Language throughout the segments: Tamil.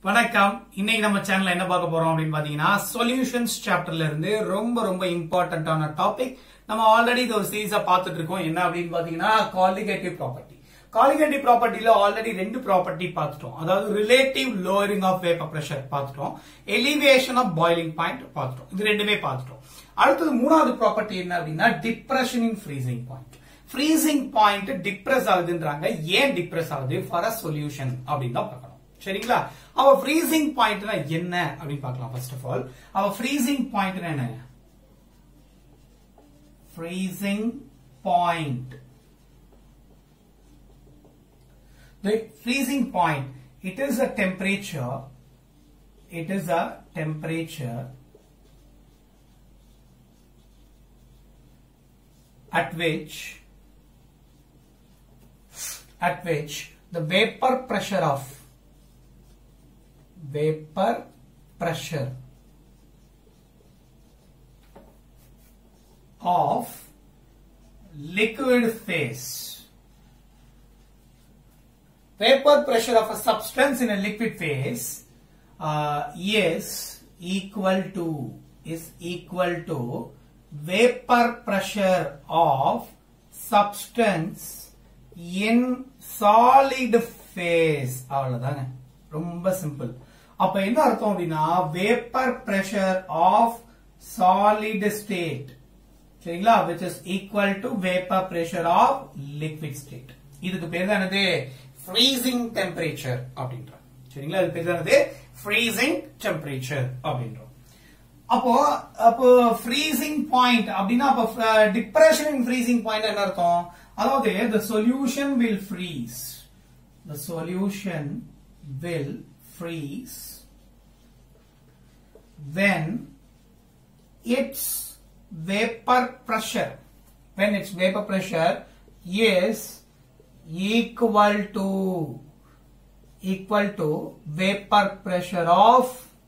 வணக்கம் இன்னைக்கு நம்ம சேனல்ல என்ன பார்க்க போறோம் அப்படின்னு பாத்தீங்கன்னா சொல்யூஷன்ஸ் சாப்டர்ல இருந்து ரொம்ப ரொம்ப இம்பார்ட்டன்டான டாபிக் நம்ம ஆல்ரெடி இது ஒரு சீரீஸா பார்த்துட்டு இருக்கோம் என்ன அப்படின்னு பாத்தீங்கன்னா காலிகேட்டிவ் ப்ராப்பர்ட்டி காலிகேட்டிவ் ப்ராப்பர்ட்டில ஆல்ரெடி ரெண்டு ப்ராப்பர்ட்டி பார்த்துட்டோம் அதாவது relative lowering of vapour pressure பார்த்துட்டோம் எலிவேஷன் ஆஃப் பாய்லிங் பாயிண்ட் பார்த்துட்டோம் இது ரெண்டுமே பார்த்துட்டோம் அடுத்தது மூணாவது ப்ராப்பர்ட்டி என்ன அப்படின்னா depression in freezing point freezing point depress ஆகுதுன்றாங்க ஏன் டிப்ரெஸ் ஆகுது ஃபார் அ சொல்யூஷன் அப்படின்னு தான் பார்க்கணும் சரிங்களா அவ ஃப்ரீசிங் பாயிண்ட்னா என்ன அப்படின்னு பார்க்கலாம் ஃபர்ஸ்ட் ஆஃப் ஆல் அவ ஃப்ரீசிங் பாயிண்ட் என்ன freezing point the freezing point it is a temperature it is a temperature at which at which the vapor pressure of vapor pressure of liquid phase vapor pressure of a substance in a liquid phase uh, is equal to is equal to vapor pressure of substance in solid phase அவ்வளவுதாங்க ரொம்ப சிம்பிள் அப்ப என்ன அர்த்தம் அப்படின்னா vapour pressure of solid state சரிங்களா which is equal to vapor pressure of liquid state இதுக்கு பேர் தான் என்னது ஃப்ரீசிங் டெம்பரேச்சர் அப்படின்றோம் சரிங்களா அது பேர் தான் என்னது ஃப்ரீசிங் டெம்பரேச்சர் அப்படின்றோம் அப்போ அப்போ ஃப்ரீசிங் பாயிண்ட் அப்படின்னா அப்போ டிப்ரெஷன் இன் ஃப்ரீசிங் பாயிண்ட் என்ன அர்த்தம் அதாவது the solution will freeze the solution will freeze when its vapor pressure when its vapor pressure is equal to equal to vapor pressure of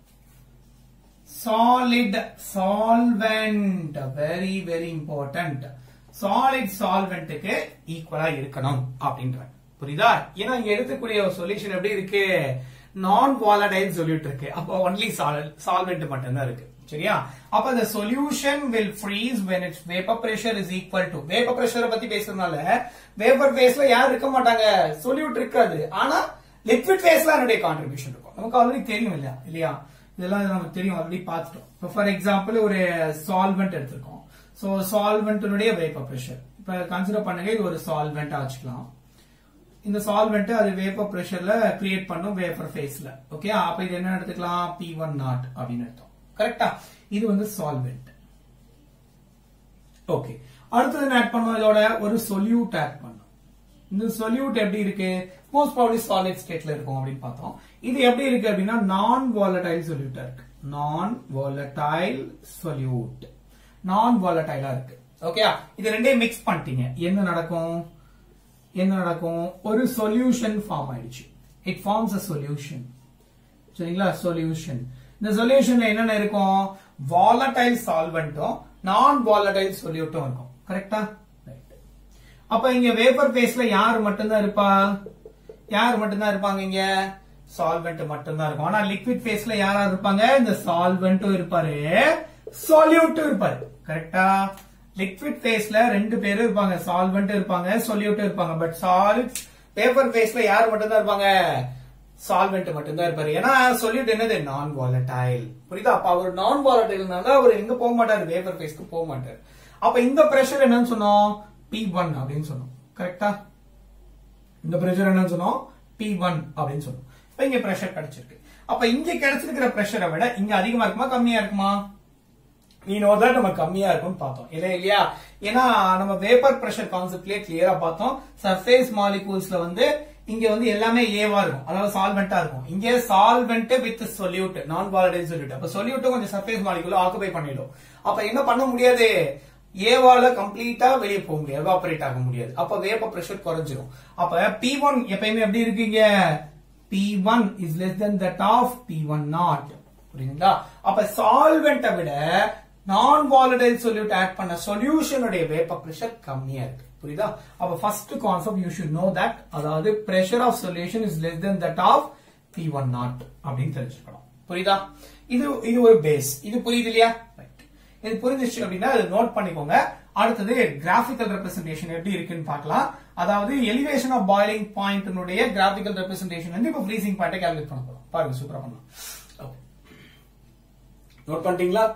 solid solvent very very important solid solvent க்கு ஈக்குவலா இருக்கணும் அப்படின்ற புரியுதா ஏன்னா இங்க எடுத்துக்கூடிய சொல்யூஷன் எப்படி இருக்கு நான் வாலடைல் சொல்லிட்டு இருக்கு அப்போ ஒன்லி சால்வெண்ட் மட்டும்தான் இருக்கு சரியா அப்ப the solution will freeze when its vapor pressure is equal to vapor pressure பத்தி பேசுறதுனால vapor phase யார் இருக்க மாட்டாங்க சொல்யூட் இருக்காது ஆனா liquid phase அதனுடைய கான்ட்ரிபியூஷன் இருக்கும் நமக்கு ஆல்ரெடி தெரியும் இல்லையா இல்லையா இதெல்லாம் நமக்கு தெரியும் ஆல்ரெடி பார்த்துட்டோம் இப்போ ஃபார் எக்ஸாம்பிள் ஒரு சால்வெண்ட் எடுத்திருக்கோம் சோ சால்வெண்ட்னுடைய வேப்பர் பிரஷர் இப்ப கன்சிடர் பண்ணுங்க இது ஒரு சால்வெண்ட் ஆச்சுக்கலாம் இந்த சால்வெண்ட் அது வேப்பர் பிரஷர்ல கிரியேட் பண்ணும் வேப்பர் ஃபேஸ்ல ஓகே அப்ப இது என்ன எடுத்துக்கலாம் பி ஒன் நாட் அப்படின்னு எடுத்தோம் கரெக்டா இது வந்து சால்வெண்ட் ஓகே அடுத்தது என்ன ஆட் பண்ணோம் இதோட ஒரு சொல்யூட் ஆட் பண்ணோம் இந்த சொல்யூட் எப்படி இருக்கு மோஸ்ட் ப்ராபப்லி சாலிட் ஸ்டேட்ல இருக்கும் அப்படின்னு பார்த்தோம் இது எப்படி இருக்கு அப்படின்னா நான் வாலடைல் சொல்யூட்டா இருக்கு நான் வாலடைல் சொல்யூட் நான் வாலடைலா இருக்கு ஓகே இது ரெண்டையும் மிக்ஸ் பண்ணிட்டீங்க என்ன நடக்கும் என்ன நடக்கும் ஒரு சொல்யூஷன் ஃபார்ம் ஆயிடுச்சு இட் ஃபார்ம்ஸ் அ சொல்யூஷன் சரிங்களா சொல்யூஷன் இந்த சொல்யூஷன்ல என்னென்ன இருக்கும் வாலடைல் சால்வெண்ட்டும் நான் வாலடைல் சொல்யூட்டும் இருக்கும் கரெக்டா அப்ப இங்க வேப்பர் பேஸ்ல யார் மட்டும்தான் இருப்பா யார் மட்டும்தான் இருப்பாங்க இங்க சால்வெண்ட் மட்டும்தான் இருக்கும் ஆனா லிக்விட் பேஸ்ல யாரா இருப்பாங்க இந்த சால்வெண்ட்டும் இருப்பாரு சொல்யூட்டும் இருப்பாரு கரெக்டா லிக்விட் பேஸ்ல ரெண்டு பேரும் இருப்பாங்க சால்வெண்ட் இருப்பாங்க சொல்யூட்டும் இருப்பாங்க பட் சாலிட் பேப்பர் பேஸ்ல யார் மட்டும்தான் இருப்பாங்க சால்வெண்ட் மட்டும்தான் இருப்பாரு ஏன்னா சொல்யூட் என்னது நான் வாலடைல் புரியுதா அப்ப அவர் நான் வாலடைல்னால அவர் எங்க போக மாட்டாரு வேப்பர் பேஸ்க்கு போக மாட்டாரு அப்ப இந்த பிரஷர் என்னன்னு சொன்னோம் பி ஒன் அப்படின்னு சொன்னோம் கரெக்டா இந்த பிரஷர் என்னன்னு சொன்னோம் பி ஒன் அப்படின்னு சொன்னோம் இப்ப இங்க பிரஷர் கிடைச்சிருக்கு அப்ப இங்க கிடைச்சிருக்கிற பிரஷரை விட இங்க அதிகமா இருக்குமா கம்மியா இருக்குமா நீ நோ தட் நம்ம கம்மியா இருக்கும்னு பார்த்தோம் இல்ல இல்லையா ஏன்னா நம்ம வேப்பர் பிரஷர் கான்செப்ட்லயே கிளியரா பார்த்தோம் சர்ஃபேஸ் மாலிகூல்ஸ்ல வந்து இங்க வந்து எல்லாமே ஏவா இருக்கும் அதாவது சால்வெண்டா இருக்கும் இங்க solvent with solute non volatile solute அப்ப சொல்யூட்டும் கொஞ்சம் சர்ஃபேஸ் மாலிகூல ஆக்குபை பண்ணிடும் அப்ப என்ன பண்ண முடியாது ஏவால கம்ப்ளீட்டா வெளியே போக முடியாது எவாபரேட் ஆக முடியாது அப்ப வேப்ப பிரஷர் குறைஞ்சிரும் அப்ப பி ஒன் எப்பயுமே எப்படி இருக்கீங்க P one is less than that of P one naught புரியுங்களா அப்ப சால்வெண்ட்டை விட நான் வாலடைல் சொல்யூட் ஆட் பண்ண சொல்யூஷனுடைய வேப்பர் பிரஷர் கம்மியா இருக்கு புரியுதா அப்ப first concept you should know that அதாவது pressure of solution is less than that of P one naught அப்படின்னு தெரிஞ்சுக்கணும் புரியுதா இது இது ஒரு பேஸ் இது புரியுது இல்லையா ரைட் இது புரிஞ்சிச்சு அப்படின்னா அது நோட் பண்ணிக்கோங்க அடுத்தது கிராபிக்கல் ரெப்ரசன்டேஷன் எப்படி இருக்குன்னு பார்க்கலாம் அதாவது எலிவேஷன் ஆஃப் பாயிலிங் பாயிண்ட்னுடைய கிராபிக்கல் ரெப்ரசன்டேஷன் வந்து இப்போ ஃப்ரீசிங் பாயிண்ட்டை கால்குலேட் பண்ண போறோம் பாருங்க சூப்பரா பண்ணலாம் நோட் பண்ணிட்டீங்களா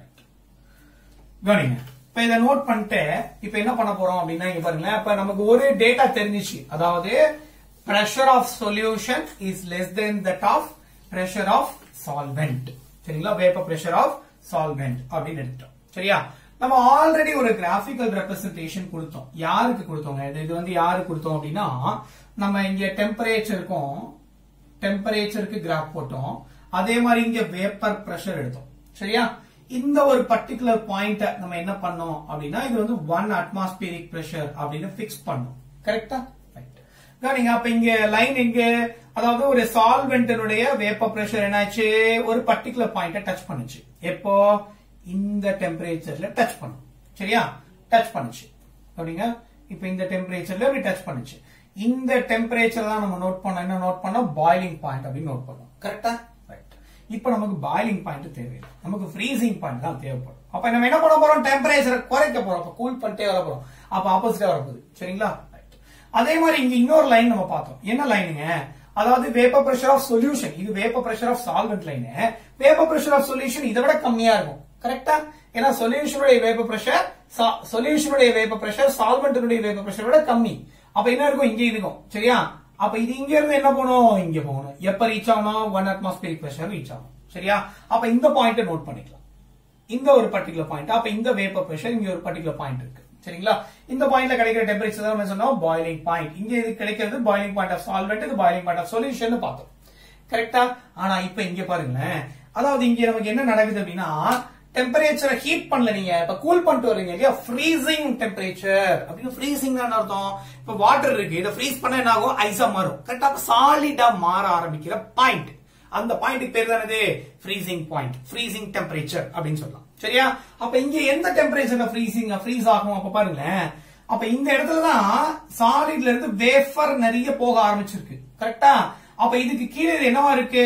கவனிங்க இப்ப இதை நோட் பண்ணிட்டு இப்ப என்ன பண்ண போறோம் அப்படின்னா இங்க பாருங்களேன் இப்ப நமக்கு ஒரு டேட்டா தெரிஞ்சிச்சு அதாவது pressure of solution is less than that of pressure of solvent சரிங்களா வேப்பர் pressure ஆஃப் சால்வெண்ட் அப்படின்னு எடுத்துட்டோம் சரியா நம்ம ஆல்ரெடி ஒரு கிராபிக்கல் ரெப்ரசன்டேஷன் கொடுத்தோம் யாருக்கு கொடுத்தோங்க இது இது வந்து யாருக்கு கொடுத்தோம் அப்படின்னா நம்ம இங்க டெம்பரேச்சருக்கும் டெம்பரேச்சருக்கு கிராஃப் போட்டோம் அதே மாதிரி இங்க வேப்பர் பிரஷர் எடுத்தோம் சரியா இந்த ஒரு பர்டிகுலர் பாயிண்ட் நம்ம என்ன பண்ணோம் அப்படின்னா இது வந்து ஒன் அட்மாஸ்பியரிக் பிரஷர் அப்படின்னு பிக்ஸ் பண்ணோம் கரெக்டா கவனிங்க அப்ப இங்க லைன் இங்க அதாவது ஒரு சால்வெண்டினுடைய வேப்பர் பிரஷர் என்னாச்சு ஒரு பர்டிகுலர் பாயிண்ட டச் பண்ணுச்சு எப்போ இந்த டெம்பரேச்சர்ல டச் பண்ணும் சரியா டச் பண்ணுச்சு அப்படிங்க இப்ப இந்த டெம்பரேச்சர்ல இப்படி டச் பண்ணுச்சு இந்த டெம்பரேச்சர் தான் நம்ம நோட் பண்ணோம் என்ன நோட் பண்ணோம் பாயிலிங் பாயிண்ட் அப்படின்னு நோட் பண்ணோம் கரெக்டா ரைட் இப்போ நமக்கு பாயிலிங் பாயிண்ட் தேவையில்லை நமக்கு ஃப்ரீசிங் பாயிண்ட் தான் தேவைப்படும் அப்ப நம்ம என்ன பண்ண போறோம் டெம்பரேச்சரை குறைக்க போறோம் அப்ப கூல் பண்ணிட்டே வர போறோம் அப்ப ஆப்போசிட்டா வரப்போகுது சரிங்களா ரைட் அதே மாதிரி இங்க இன்னொரு லைன் நம்ம பார்த்தோம் என்ன லைனுங்க அதாவது வேப்பர் பிரஷர் ஆஃப் சொல்யூஷன் இது vapour pressure of solvent line vapour pressure of solution இதை விட கம்மியா இருக்கும் கரெக்டா ஏன்னா சொல்யூஷனுடைய வேப்பர் பிரஷர் சொல்யூஷனுடைய வேப்பர் பிரஷர் சால்வெண்டினுடைய வேப்பர் பிரஷர் விட கம்மி அப்ப என்ன இருக்கும் இங்க இருக்கும் சரியா அப்ப இது இங்க இருந்து என்ன பண்ணும் இங்க போகணும் எப்ப ரீச் ஆகணும் ஒன் அட்மாஸ்பியரிக் பிரஷர் ரீச் ஆகும் சரியா அப்ப இந்த பாயிண்ட் நோட் பண்ணிக்கலாம் இந்த ஒரு பர்டிகுலர் பாயிண்ட் அப்ப இந்த வேப்பர் பிரஷர் இங்க ஒரு பர்டிகுலர் பாயிண்ட் இருக்கு சரிங்களா இந்த பாயிண்ட்ல கிடைக்கிற டெம்பரேச்சர் தான் நம்ம சொன்னோம் பாயிலிங் பாயிண்ட் இங்க இது கிடைக்கிறது பாயிலிங் பாயிண்ட் ஆஃப் சால்வெண்ட் இது பாயிலிங் பாயிண்ட் ஆஃப் சொல்யூஷன் பார்த்தோம் கரெக்டா ஆனா இப்ப இங்க பாருங்களேன் அதாவது இங்க நமக்கு என்ன நடக்குது அப்படின்னா டெம்பரேச்சரை ஹீட் பண்ணல நீங்க இப்ப கூல் பண்ணிட்டு வரீங்க இல்லையா ஃப்ரீசிங் டெம்பரேச்சர் அப்படின்னு ஃப்ரீசிங் தான் அர்த்தம் இப்ப வாட்டர் இருக்கு இதை ஃப்ரீஸ் பண்ண என்ன ஆகும் ஐஸா மாறும் கரெக்டா சாலிடா மாற ஆரம்பிக்கிற பாயிண்ட் அந்த பாயிண்ட் பேர் தானது ஃப்ரீசிங் பாயிண்ட் ஃப்ரீசிங் டெம்பரேச்சர் அப்படின்னு சொல்லலாம் சரியா அப்ப இங்க எந்த டெம்பரேச்சர்ல ஃப்ரீசிங் ஃப்ரீஸ் ஆகும் அப்ப பாருங்களேன் அப்ப இந்த இடத்துல தான் சாலிட்ல இருந்து வேஃபர் நிறைய போக ஆரம்பிச்சிருக்கு கரெக்டா அப்ப இதுக்கு கீழே இது என்னவா இருக்கு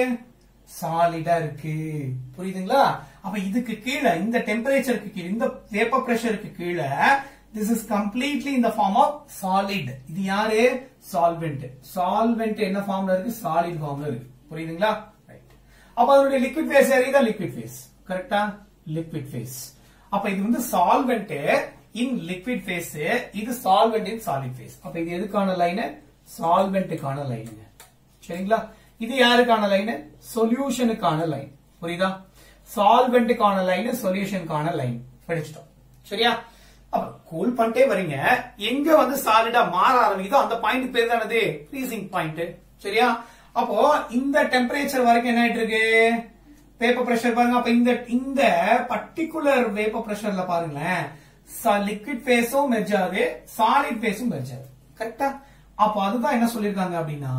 சாலிடா இருக்கு புரியுதுங்களா அப்ப இதுக்கு கீழே இந்த டெம்பரேச்சருக்கு கீழே இந்த வேப்பர் பிரஷருக்கு கீழே திஸ் இஸ் கம்ப்ளீட்லி இந்த ஃபார்ம் ஆஃப் சாலிட் இது யாரு சால்வெண்ட் சால்வெண்ட் என்ன ஃபார்ம்ல இருக்கு சாலிட் ஃபார்ம்ல இருக்கு புரியுதுங்களா ரைட் அப்ப அதனுடைய லிக்விட் ஃபேஸ் யாரு லிக்விட் ஃபேஸ் கரெக்டா லிக்விட் ஃபேஸ் அப்ப இது வந்து சால்வெண்ட் இன் லிக்விட் ஃபேஸ் இது சால்வெண்ட் இன் சாலிட் ஃபேஸ் அப்ப இது எதுக்கான லைன் சால்வெண்ட்டுக்கான லைனுங்க சரிங்களா இது யாருக்கான லைன் சொல்யூஷனுக்கான லைன் புரியுதா சால்வெண்ட்டுக்கான லைன் சொல்யூஷனுக்கான லைன் படிச்சிட்டோம் சரியா அப்ப கூல் பண்ணிட்டே வரீங்க எங்க வந்து சாலிடா மாற ஆரம்பிக்குதோ அந்த பாயிண்ட் பேர் தானது ஃப்ரீசிங் பாயிண்ட் சரியா அப்போ இந்த டெம்பரேச்சர் வரைக்கும் என்ன ஆயிட்டு இருக்கு வேப்பர் பிரஷர் பாருங்க அப்ப இந்த இந்த பர்டிகுலர் வேப்பர் பிரஷர்ல பாருங்களேன் லிக்விட் ஃபேஸும் மெர்ஜ் ஆகுது சாலிட் ஃபேஸும் மெர்ஜ் ஆகுது கரெக்டா அப்போ அதுதான் என்ன சொல்லிருக்காங்க அப்படின்னா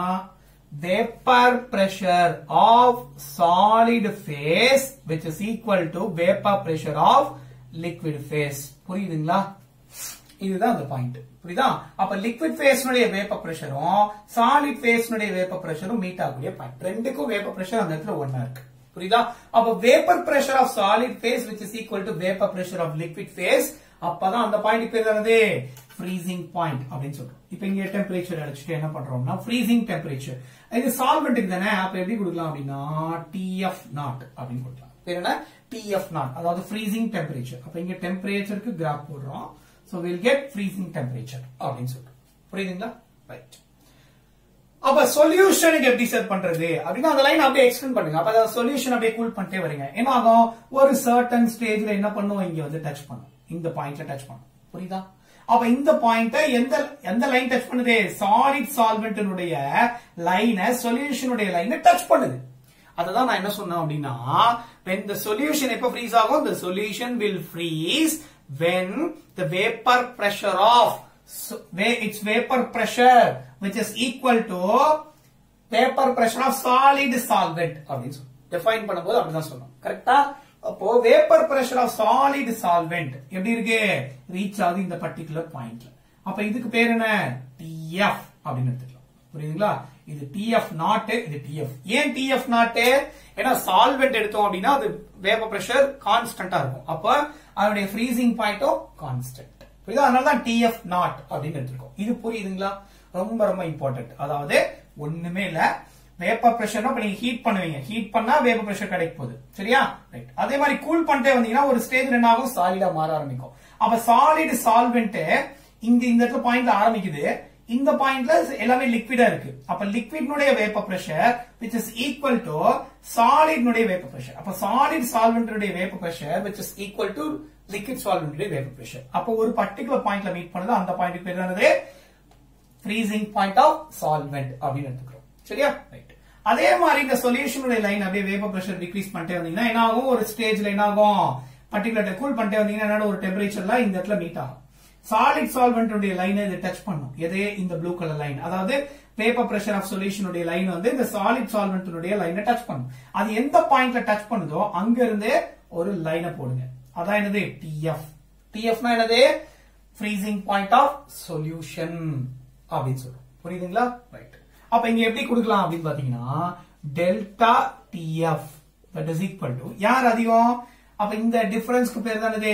vapor pressure of solid phase which is equal to vapor pressure of liquid phase புரியுதுங்களா இதுதான் அந்த பாயிண்ட் புரியுதா அப்ப லிக்விட் ஃபேஸ்னுடைய வேப்பர் பிரஷரும் சாலிட் ஃபேஸ்னுடைய வேப்பர் பிரஷரும் மீட் ஆகக்கூடிய பாயிண்ட் ரெண்டுக்கும் வேப்பர் பிரஷர் அந்த இடத்துல ஒன்னா இருக்கு புரியுதா அப்ப vapour pressure of solid phase which is equal to vapour pressure of liquid phase அப்பதான் அந்த பாயிண்ட் பேர் தானது ஃப்ரீசிங் பாயிண்ட் அப்படின்னு சொல்றோம் இப்ப இங்க டெம்பரேச்சர் அடிச்சுட்டு என்ன பண்றோம்னா ஃப்ரீசிங் டெம்பரேச்சர் இது சால்வெண்ட்டுக்கு தானே அப்ப எப்படி கொடுக்கலாம் அப்படின்னா டிஎஃப் நாட் அப்படின்னு கொடுக்கலாம் பேர் என்ன டிஎஃப் நாட் அதாவது ஃப்ரீசிங் டெம்பரேச்சர் அப்ப இங்க டெம்பரேச்சருக்கு கிராஃப் போடுறோம் so will get freezing temperature அப்படின்னு சொல்றோம் புரியுதுங்களா ரைட் அப்ப சொல்யூஷனுக்கு எப்படி செட் பண்றது அப்படின்னா அந்த லைன் அப்படியே எக்ஸ்டெண்ட் பண்ணுங்க அப்ப சொல்யூஷன் அப்படியே கூல் பண்ணிட்டே வரீங்க என்ன ஆகும் ஒரு சர்டன் ஸ்டேஜ்ல என்ன பண்ணும் இங்க வந்து டச் பண்ணும் இந்த பாயிண்ட்ல டச் பண்ணும் புரியுதா அப்ப இந்த பாயிண்ட எந்த எந்த லைன் டச் பண்ணுது சாலிட் சால்வெண்ட்னுடைய லைனை சொல்யூஷனுடைய லைனை டச் பண்ணுது அததான் நான் என்ன சொன்னேன் அப்படின்னா when the solution எப்ப freeze ஆகும் the solution will freeze when the vapor pressure of so, wa- its vapor pressure which is equal to vapor pressure of solid solvent அப்படின்னு சொல்லி define பண்ணும்போது அப்படிதான் சொன்னோம் கரெக்டா அப்போ vapour pressure of solid solvent எப்படி இருக்கு ரீச் ஆகுது இந்த பர்டிகுலர் பாயிண்ட்ல அப்ப இதுக்கு பேர் என்ன டிஎஃப் அப்படின்னு எடுத்துக்கலாம் புரியுதுங்களா இது டிஎஃப் நாட் இது டிஎஃப் ஏன் டிஎஃப் நாட் ஏன்னா சால்வெண்ட் எடுத்தோம் அப்படின்னா அது வேப்பர் பிரஷர் கான்ஸ்டன்டா இருக்கும் அப்ப அதனுடைய ஃப்ரீசிங் பாயிண்ட்டும் கான்ஸ்டன்ட் புரியுதா அதனால தான் டிஎஃப் நாட் அப்படின்னு எடுத்திருக்கோம் இது புரியுதுங்களா ரொம்ப ரொம்ப இம்பார்ட்டன்ட் அதாவது ஒண்ணுமே இல்ல வேப்பர் பிரஷர்னா இப்ப நீங்க ஹீட் பண்ணுவீங்க ஹீட் பண்ணா வேப்பர் பிரஷர் கிடைக்க போகுது சரியா ரைட் அதே மாதிரி கூல் பண்ணிட்டே வந்தீங்கன்னா ஒரு ஸ்டேஜ் என்ன ஆகும் சாலிடா மாற ஆரம்பிக்கும் அப்ப சாலிட் சால்வெண்ட் இங்க இந்த இடத்துல பாயிண்ட்ல ஆரம்பிக்குது இந்த பாயிண்ட்ல எல்லாமே லிக்விடா இருக்கு அப்ப லிக்விட்னுடைய vapour pressure which is equal to சாலிட்னுடைய வேப்பர் பிரஷர் அப்ப சாலிட் சால்வெண்ட்டுடைய vapour pressure which is equal to liquid சால்வெண்ட்டுடைய வேப்பர் பிரஷர் அப்ப ஒரு பர்டிகுலர் பாயிண்ட்ல மீட் பண்ணுது அந்த பாயிண்ட் பேர் என்னது ஃப்ரீசிங் பாயிண்ட் ஆஃப் சால்வெண்ட் அப்படின்னு எடுத்துக்கிறோம் சரியா ரைட் அதே மாதிரி இந்த சொல்யூஷனுடைய லைன் அப்படியே வேப்பர் பிரஷர் டிக்ரீஸ் பண்ணிட்டே வந்தீங்கன்னா என்ன ஆகும் ஒரு ஸ்டேஜ்ல என்ன ஆகும் பர்டிகுலர் கூல் பண்ணிட்டே வந்தீங்கன்னா என்னோட ஒரு டெம்பரேச்சர்ல இந்த இடத்துல மீட் ஆகும் சாலிட் சால்வெண்ட் உடைய லைன் இது டச் பண்ணும் எதே இந்த ப்ளூ கலர் லைன் அதாவது வேப்பர் பிரஷர் ஆஃப் சொல்யூஷன் உடைய லைன் வந்து இந்த சாலிட் சால்வெண்ட் உடைய லைனை டச் பண்ணும் அது எந்த பாயிண்ட்ல டச் பண்ணுதோ அங்க இருந்து ஒரு லைனை போடுங்க அதான் என்னது டிஎஃப் டிஎஃப்னா என்னது ஃப்ரீசிங் பாயிண்ட் ஆஃப் சொல்யூஷன் அப்படின்னு சொல்றோம் புரியுதுங்களா ரைட் அப்ப இங்க எப்படி கொடுக்கலாம் அப்படின்னு பாத்தீங்கன்னா delta DF that is equal to யார் அதிகம் அப்ப இந்த டிஃபரன்ஸ்க்கு பேர் தானது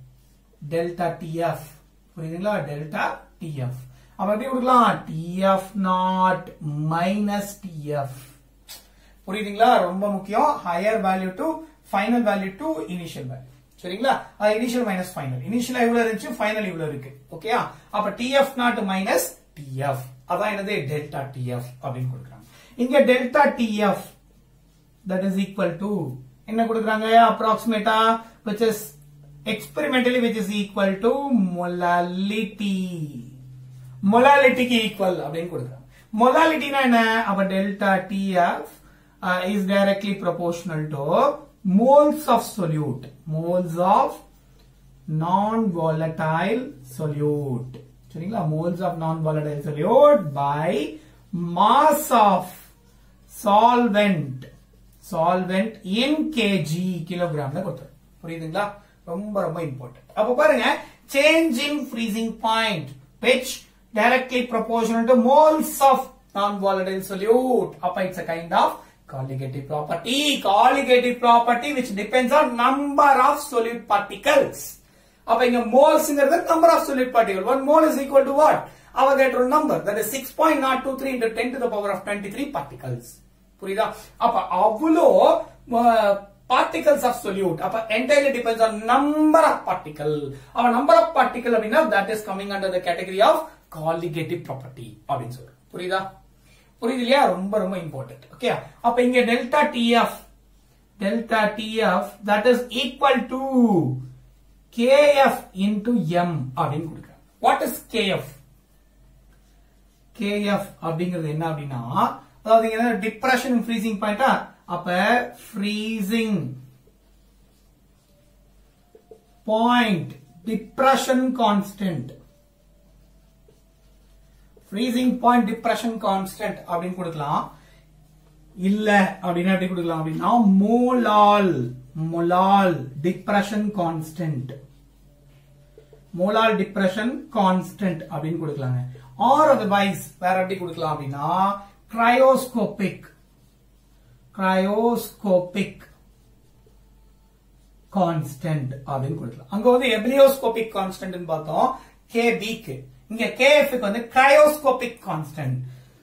டெல்டா டிஎஃப் புரியுதுங்களா டெல்டா டிஎஃப் அப்ப எப்படி கொடுக்கலாம் டிஎஃப் நாட் மைனஸ் டிஎஃப் புரியுதுங்களா ரொம்ப முக்கியம் higher value to final value to initial value சரிங்களா அது இனிஷியல் மைனஸ் ஃபைனல் இனிஷியல் இவ்வளவு இருந்துச்சு ஃபைனல் இவ்வளவு இருக்கு ஓகேயா அப்ப டிஎஃப் நாட் மைனஸ் டிஎஃப் அதான் என்னது டெல்டா டிஎஃப் அப்படின்னு கொடுக்குறாங்க இங்க delta DF that is equal to என்ன கொடுக்குறாங்க அப்ராக்சிமேட்டா which is experimentally which is equal to molality மொலாலிட்டிக்கு ஈக்குவல் அப்படின்னு கொடுக்குறாங்க மொலாலிட்டினா என்ன அப்ப delta T F is directly proportional to moles of solute moles of non volatile solute சரிங்களா moles of non volatile solute by mass of solvent solvent in kg கிலோகிராம்ல கொடுத்துரும் புரியுதுங்களா ரொம்ப ரொம்ப இம்பார்ட்டன்ட் அப்ப பாருங்க change in freezing point which directly proportional to moles of non-volatile solute. Appa it's a kind of colligative property. Colligative property which depends on number of solute particles. அப்ப இங்க மோல்ஸ்ங்கிறது number of solute particle. One mole is equal to what? Avogadro number. That is 6.023 into 10 to the power of 23 particles. புரியுதா அப்ப அவ்வளோ பார்ட்டிகல்ஸ் ஆஃப் சொல்யூட் அப்ப entirely depends on number of particle அவ நம்பர் ஆஃப் பார்ட்டிகல் அப்படின்னா that is coming under the category of colligative property அப்படின்னு சொல்றோம் புரியுதா புரியுது இல்லையா ரொம்ப ரொம்ப இம்பார்ட்டன்ட் ஓகே அப்ப இங்க delta T F delta DF that is equal to KF into M அப்படின்னு கொடுக்குறாங்க வாட் இஸ் கேஎஃப் கேஎஃப் அப்படிங்கிறது என்ன அப்படின்னா அதாவது இங்க என்ன டிப்ரெஷன் ஃப்ரீசிங் பாயிண்டா அப்ப freezing point depression constant freezing point depression constant அப்படின்னு கொடுக்கலாம் இல்ல அப்படின்னா எப்படி கொடுக்கலாம் அப்படின்னா molal molal depression constant molal depression constant அப்படின்னு கொடுக்கலாங்க ஆர் அதர்வைஸ் வேற எப்படி கொடுக்கலாம் அப்படின்னா கிரையோஸ்கோபிக் கிரையோஸ்கோபிக் கான்ஸ்டன்ட் அப்படின்னு கொடுக்கலாம் அங்க வந்து எபிலியோஸ்கோபிக் கான்ஸ்டன்ட் பார்த்தோம் கே பிக்கு இங்க கேஎஃப் வந்து கிரையோஸ்கோபிக் கான்ஸ்டன்ட்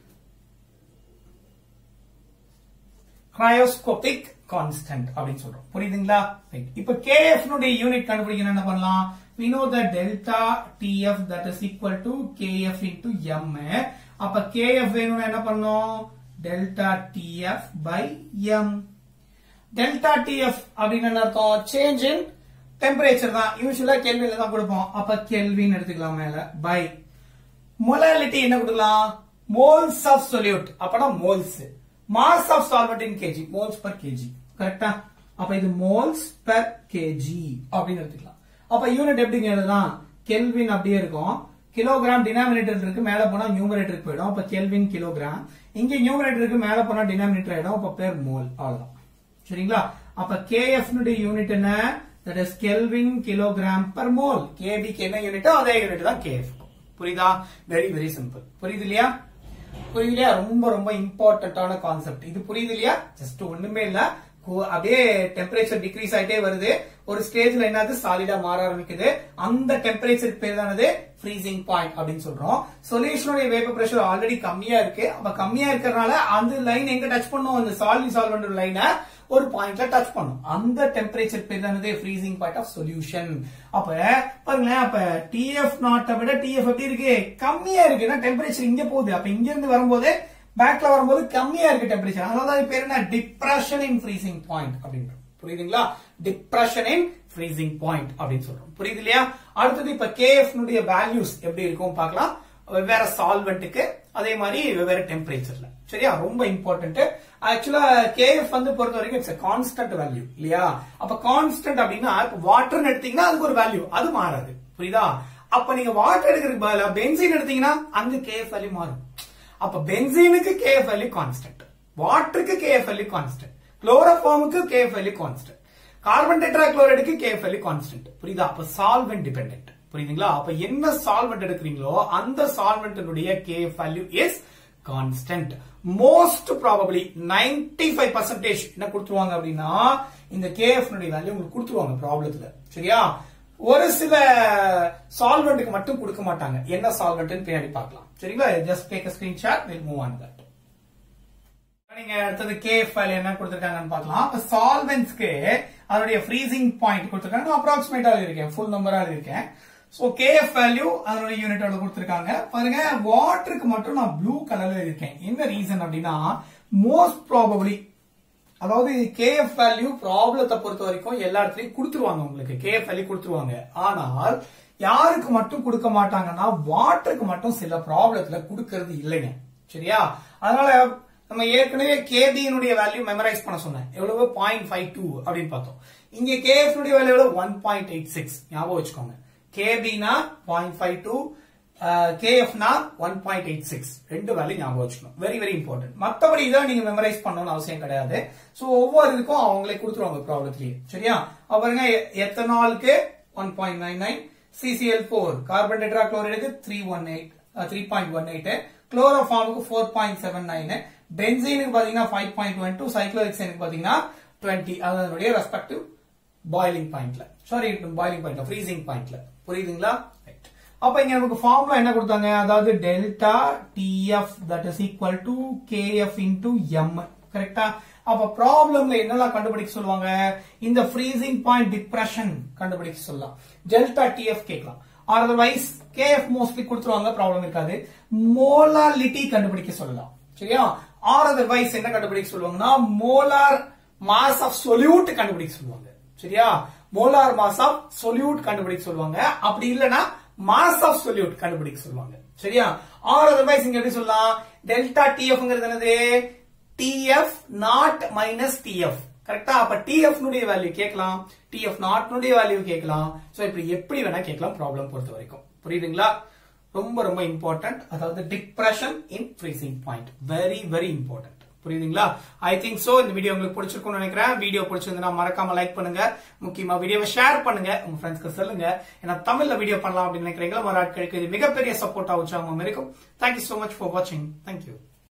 கிரையோஸ்கோபிக் கான்ஸ்டன்ட் அப்படின்னு சொல்றோம் புரியுதுங்களா இப்ப கேஎஃப் யூனிட் கண்டுபிடிக்கணும் என்ன பண்ணலாம் we know that delta tf that is equal to kf into m அப்ப kf வேணும்னா என்ன பண்ணோம் delta tf by m delta tf அப்படின்னு என்ன அர்த்தம் சேஞ்ச் இன் டெம்பரேச்சர் தான் யூஸ்வலா கெல்வின்ல தான் கொடுப்போம் அப்ப கெல்வின் எடுத்துக்கலாம் மேல பை மொலாலிட்டி என்ன கொடுக்கலாம் மோல்ஸ் ஆஃப் சொல்யூட் அப்பனா moles mass of solvent in K G moles per K G கரெக்டா அப்ப இது மோல்ஸ் பெர் கேஜி அப்படின்னு எடுத்துக்கலாம் அப்ப யூனிட் எப்படிங்க எழுதலாம் கெல்வின் அப்படியே இருக்கும் கிலோகிராம் டினாமினேட்டர் இருக்கு மேல போனா நியூமரேட்டருக்கு போயிடும் அப்ப கெல்வின் கிலோகிராம் இங்க நியூமரேட்டருக்கு மேல போனா டினாமினேட்டர் ஆயிடும் அப்ப பேர் மோல் அவ்வளவுதான் சரிங்களா அப்ப கேஎஃப் யூனிட் என்ன that is kelvin kilogram per mole கேபிக்கு என்ன யூனிட்டோ அதே யூனிட் தான் கேஎஃப் புரியுதா வெரி வெரி சிம்பிள் புரியுது இல்லையா புரியுது ரொம்ப ரொம்ப இம்பார்ட்டன்டான கான்செப்ட் இது புரியுது இல்லையா ஜஸ்ட் ஒண்ணுமே இல்ல கு- அப்படியே டெம்பரேச்சர் டிக்ரீஸ் ஆயிட்டே வருது ஒரு ஸ்டேஜ்ல என்னது சாலிடா மாற ஆரம்பிக்குது அந்த டெம்பரேச்சர் பேர் தானது ஃப்ரீசிங் பாயிண்ட் அப்படின்னு சொல்றோம் சொல்யூஷனுடைய வேப்பர் பிரஷர் ஆல்ரெடி கம்மியா இருக்கு அப்ப கம்மியா இருக்கறனால அந்த லைன் எங்க டச் பண்ணும் அந்த சால்வி சால்வெண்ட் லைனை ஒரு பாயிண்ட்ல டச் பண்ணும் அந்த டெம்பரேச்சர் பேர் தானது ஃப்ரீசிங் பாயிண்ட் ஆஃப் சொல்யூஷன் அப்ப பாருங்களேன் அப்ப டிஎஃப் நாட்டை விட டிஎஃப் எப்படி இருக்கு கம்மியா இருக்கு ஏன்னா டெம்பரேச்சர் இங்க போகுது அப்ப இங்க இருந்து வரும்போது பேக்ல வரும்போது கம்மியா இருக்கு டெம்பரேச்சர் அதனால தான் இது பேர் என்ன டிப்ரெஷன் இன் ஃப்ரீசிங் பாயிண்ட் அப்படின்றோம் புரியுதுங்களா டிப்ரெஷன் இன் ஃப்ரீசிங் பாயிண்ட் அப்படின்னு சொல்றோம் புரியுது இல்லையா அடுத்தது இப்ப கேஎஃப் னுடைய வேல்யூஸ் எப்படி இருக்கும் பார்க்கலாம் வெவ்வேறு சால்வெண்ட்டுக்கு அதே மாதிரி வெவ்வேறு டெம்பரேச்சர்ல சரியா ரொம்ப இம்பார்ட்டன்ட் ஆக்சுவலா கேஎஃப் வந்து பொறுத்த வரைக்கும் இட்ஸ் கான்ஸ்டன்ட் வேல்யூ இல்லையா அப்ப கான்ஸ்டன்ட் அப்படின்னா இப்ப வாட்டர்னு எடுத்தீங்கன்னா அதுக்கு ஒரு வேல்யூ அது மாறாது புரியுதா அப்ப நீங்க வாட்டர் எடுக்கிறதுக்கு பதிலா பென்சீன் எடுத்தீங்கன்னா அங்க கேஎஃப் வேல்யூ மாறும் அப்ப பென்சீனுக்கு கேஎஃப் வேல்யூ கான்ஸ்டன்ட் வாட்டருக்கு கேஎஃப் வேல்யூ கான்ஸ்டன்ட் குளோரோஃபார்முக்கு கேஎஃப் வேல்யூ கான்ஸ்டன்ட் கார்பன் டெட்ராக்ளோரைடுக்கு கேஎஃப் வேல்யூ கான்ஸ்டன்ட் புரியுதா அப்ப சால்வெண்ட் டிபெண்டன்ட் புரியுதுங்களா அப்ப என்ன சால்வெண்ட் எடுக்கிறீங்களோ அந்த சால்வெண்ட்டினுடைய KF value is constant most probably 95% five percentage என்ன கொடுத்துருவாங்க அப்படின்னா இந்த கேஎஃப் வேல்யூ உங்களுக்கு கொடுத்துருவாங்க ப்ராப்ளத்துல சரியா ஒரு சில சால்வெண்ட்டுக்கு மட்டும் கொடுக்க மாட்டாங்க என்ன சால்வெண்ட் பின்னாடி பார்க்கலாம் சரிங்களா just take screenshot will move on that நீங்க அடுத்தது கேஎஃப் வேல்யூ என்ன கொடுத்திருக்காங்கன்னு பார்க்கலாம் அப்ப சால்வெண்ட்ஸ்க்கு அதனுடைய ஃப்ரீசிங் பாயிண்ட் கொடுத்திருக்காங்க நான் அப்ராக்சிமேட்டா இருக்கேன் ஃபுல் நம்பரா இருக்கேன் சோ கேஎஃப் வேல்யூ அதனுடைய யூனிட்டோட கொடுத்திருக்காங்க பாருங்க வாட்டருக்கு மட்டும் நான் ப்ளூ கலர்ல இருக்கேன் என்ன ரீசன் அப்படின்னா மோஸ்ட் ப்ராபபிளி அதாவது கேஎஃப் வேல்யூ ப்ராப்ளத்தை பொறுத்த வரைக்கும் எல்லா இடத்துலயும் கொடுத்துருவாங்க உங்களுக்கு கேஎஃப் வேல்யூ கொடுத்துருவாங்க ஆனால் யாருக்கு மட்டும் கொடுக்க மாட்டாங்கன்னா வாட்டருக்கு மட்டும் சில ப்ராப்ளத்துல கொடுக்கறது இல்லைங்க சரியா அதனால நம்ம ஏற்கனவே கேபியினுடைய வேல்யூ மெமரைஸ் பண்ண சொன்னேன் எவ்வளவு பாயிண்ட் ஃபைவ் டூ அப்படின்னு பார்த்தோம் இங்க கேஎஃப் வேல்யூ எவ்வளவு ஒன் பாயிண்ட் எயிட் சிக்ஸ் ஞாபகம் வச்சுக்கோங்க கேபினா பாயிண்ட் ஃபைவ் டூ கேஎஃப்னா ஒன் பாயிண்ட் எயிட் சிக்ஸ் ரெண்டு வேல்யூ ஞாபகம் வச்சுக்கணும் வெரி வெரி இம்பார்ட்டன்ட் மத்தபடி இதான் நீங்க மெமரைஸ் பண்ணணும்னு அவசியம் கிடையாது சோ ஒவ்வொரு இதுக்கும் அவங்களே கொடுத்துருவாங்க ப்ராப்ளத்திலேயே சரியா பாருங்க எத்தனாலுக்கு one point nine nine CCl four carbon டெட்ராக்ளோரைடுக்கு three one eight three point one eight குளோரோஃபார்முக்கு ஃபோர் பாயிண்ட் செவன் நைன் பென்சீனுக்கு பாத்தீங்கன்னா ஃபைவ் பாயிண்ட் ஒன் டூ சைக்ளோஹெக்சேனுக்கு பாத்தீங்கன்னா டுவெண்ட்டி அதனுடைய ரெஸ்பெக்டிவ் பாயிலிங் பாயிண்ட்ல சாரி பாயிலிங் பாயிண்ட்ல ஃப்ரீசிங் பாயிண்ட்ல புரியுதுங்களா ரைட் அப்ப இங்க நமக்கு ஃபார்முலா என்ன கொடுத்தாங்க அதாவது delta DF that is equal to KF into M கரெக்டா அப்ப ப்ராப்ளம்ல என்னெல்லாம் கண்டுபிடிக்க சொல்லுவாங்க இந்த ஃப்ரீசிங் பாயிண்ட் டிப்ரெஷன் கண்டுபிடிக்க சொல்லலாம் டெல்டா டிஎஃப் கேட்கலாம் ஆர் அதர்வைஸ் கேஎஃப் மோஸ்ட்லி கொடுத்துருவாங்க ப்ராப்ளம் இருக்காது மோலாலிட்டி கண்டுபிடிக்க சொல்லலாம் சரியா ஆர் அதர்வைஸ் என்ன கண்டுபிடிக்க சொல்லுவாங்கன்னா மோலார் மாஸ் ஆஃப் சொல்யூட் கண்டுபிடிக்க சொல்லுவாங்க சரியா மோலார் மாஸ் ஆஃப் சொல்யூட் கண்டுபிடிக்க சொல்லுவாங்க அப்படி இல்லனா மாஸ் ஆஃப் சொல்யூட் கண்டுபிடிக்க சொல்லுவாங்க சரியா ஆர் அதர்வைஸ் இங்க எப்படி சொல்லலாம் டெல்டா டிஎஃப்ங்கிறது என்னது டிஎஃப் நாட் மைனஸ் டிஎஃப் கரெக்டா அப்ப டிஎஃப் னுடைய வேல்யூ கேட்கலாம் டிஎஃப் நாட் னுடைய வேல்யூ கேட்கலாம் சோ இப்படி எப்படி வேணா கேட்கலாம் ப்ராப்ளம் பொறுத்த வரைக்கும் புரியுதுங்களா ரொம்ப ரொம்ப இம்பார்ட்டன்ட் அதாவது depression in freezing point very very important புரியுதுங்களா ஐ திங்க் சோ இந்த வீடியோ உங்களுக்கு பிடிச்சிருக்கும்னு நினைக்கிறேன் வீடியோ பிடிச்சிருந்தா மறக்காம லைக் பண்ணுங்க முக்கியமா வீடியோவை ஷேர் பண்ணுங்க உங்க ஃப்ரெண்ட்ஸ்க்கு சொல்லுங்க ஏன்னா தமிழ்ல வீடியோ பண்ணலாம் அப்படின்னு நினைக்கிறீங்களா ஒரு ஆட்களுக்கு இது மிகப்பெரிய சப்போர்ட்டா உற்சாகம் இருக்கும் தேங்க்யூ சோ மச் ஃபார் வாட்சிங் தேங்க்யூ